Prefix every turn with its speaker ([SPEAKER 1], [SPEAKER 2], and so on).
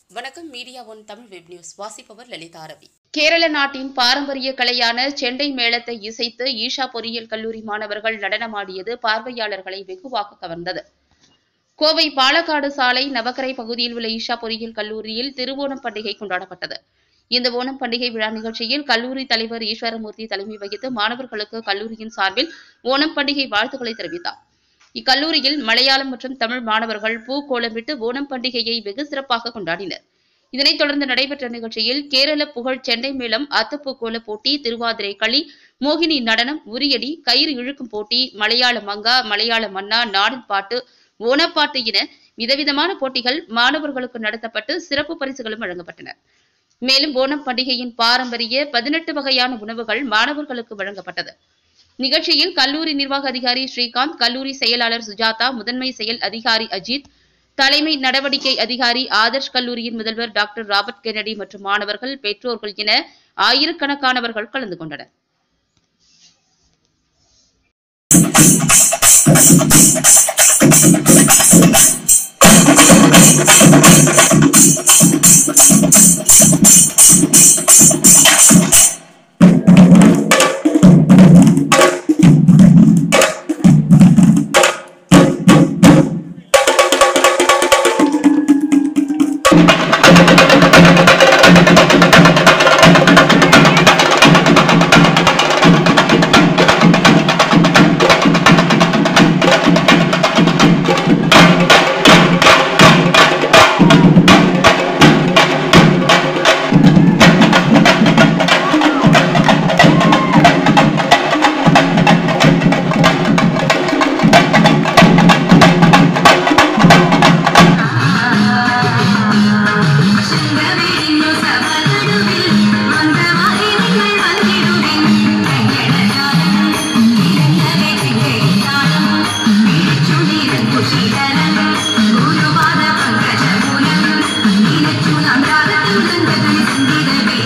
[SPEAKER 1] வணக்கம் media one Tamil web news வாசிப்பவர் லலிதா ரவி
[SPEAKER 2] கேரள நாட்டின் பாரம்பரிய கலையான செண்டை மேளத்தை இசைத்து ஈஷா பொறியியல் கல்லூரி மாணவர்கள் நடனமாடியது பார்வையாளர்களை வெகுவாக கவர்ந்தது கோவை பாலக்காடு சாலை நவக்கரை பகுதியில் உள்ள ஈஷா பொறியியல் கல்லூரியில் திருவோணம் பண்டிகை கொண்டாடப்பட்டது இந்த ஓணம் பண்டிகை விழா நிகழ்ச்சியில் கல்லூரி தலைவர் ஈஸ்வரமூர்த்தி தலைமை வகித்து மாணவர்களுக்கு கல்லூரியின் சார்பில் ஓணம் பண்டிகை வாழ்த்துக்களை தெரிவித்தார் இக்கல்லூரியில் மலையாளம் மற்றும் தமிழ் மாணவர்கள் பூ கோலமிட்டு ஓணம் பண்டிகையை வெகு சிறப்பாக கொண்டாடினர் இதனைத் தொடர்ந்து நடைபெற்ற நிகழ்ச்சியில் கேரள புகழ் செண்டை மேளம் அத்தப்பூ கோல போட்டி திருவாதிரை களி மோகினி நடனம் உரியடி கயிறு இழுக்கும் போட்டி மலையாள மங்கா மலையாள மன்னா நாடன் பாட்டு ஓணப்பாட்டு என விதவிதமான போட்டிகள் மாணவர்களுக்கு நடத்தப்பட்டு சிறப்பு பரிசுகளும் வழங்கப்பட்டன மேலும் ஓணம் பண்டிகையின் பாரம்பரிய பதினெட்டு வகையான உணவுகள் மாணவர்களுக்கு வழங்கப்பட்டது நிகழ்ச்சியில் கல்லூரி நிர்வாக அதிகாரி ஸ்ரீகாந்த் கல்லூரி செயலாளர் சுஜாதா முதன்மை செயல் அதிகாரி அஜித் தலைமை நடவடிக்கை அதிகாரி ஆதர்ஷ் கல்லூரியின் முதல்வர் டாக்டர் ராபர்ட் கென்னடி மற்றும் மாணவர்கள் பெற்றோர்கள் என ஆயிரக்கணக்கானவர்கள் கலந்து கொண்டனர்
[SPEAKER 3] ഗുരുവാദ പങ്കജമൂലം നിനച്ചു നാം രാഗത്തിൽ